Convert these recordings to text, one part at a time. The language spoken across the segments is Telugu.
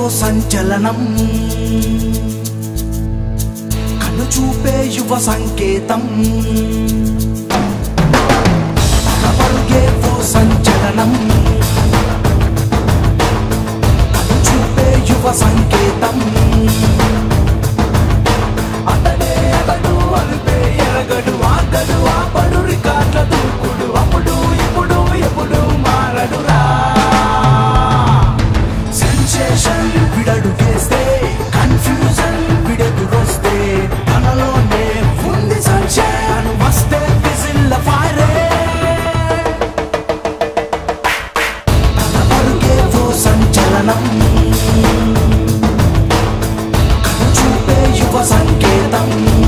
సంచలనం కను చూపే యువ సంకేతం పరుగే ఓ సంచలనం కను చూపే యువ సంకేతం అతడే అతడు అలుపే ఎరగడు ఆగడు ఆపడు రికార్డుల దూకుడు అప్పుడు ఇప్పుడు ఎప్పుడు మారడురా సెన్సేషన్ విడడు వేస్తే కన్ఫ్యూజన్ విడెదురొస్తే తనలోనే ఉంది సంచయన్ వస్తే విజిల్ల ఫైరే తన పరుగే ఓ సంచలనం కను చూపే యువ సంకేతం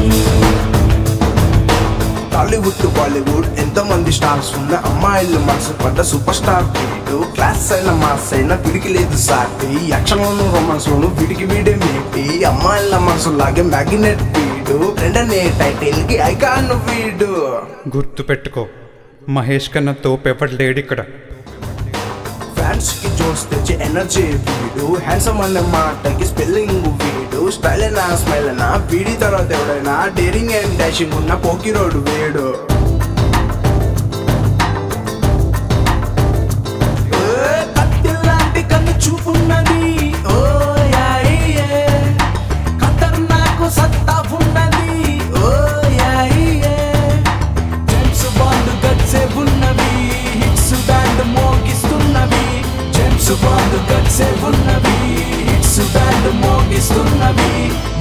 టాలీవుడ్ బాలీవుడ్ ఎంతో మంది స్టార్స్ ఉన్న అమ్మాయిలు మనసు పడ్డ సూపర్ స్టార్ వీడు క్లాస్ అయిన మాస్ అయిన వీడికి లేదు సాటి యాక్షన్లోను రొమాన్స్ లోను వీడికి వీడే మేటి అమ్మాయిల మనసు లాగే మ్యాగ్నెట్ వీడు రెండనే టైటిల్ కి ఐకాన్ వీడు గుర్తు పెట్టుకో మహేష్ కన్నా తోపెవడు లేడిక్కడ ఫ్యాన్స్ కి జోస్ తెచ్చే ఎనర్జీ వీడు హ్యాండ్సమ్ అనే మాటకి స్పెల్లింగ్ వీడు స్టైల్ అయినా స్మైల్ అయినా వీడి తర్వాత ఎవడైనా డేరింగ్ అండ్ డాషింగ్ ఉన్న పోకి రోడ్ వీడు ఏ కత్తిలాంటి కన్ను చూపున్నది ఓ యాయి ఏ. ఖతర్నాకు సత్తా ఉన్నది ఓ యాయి ఏ. జేమ్స్ బాండ్ గట్సే ఉన్నవి హిట్స్ బ్యాండ్ మోగిస్తున్నవి జేమ్స్ బాండ్ గట్సే ఉన్నవి హిట్స్ బ్యాండ్ మోగిస్తున్నవి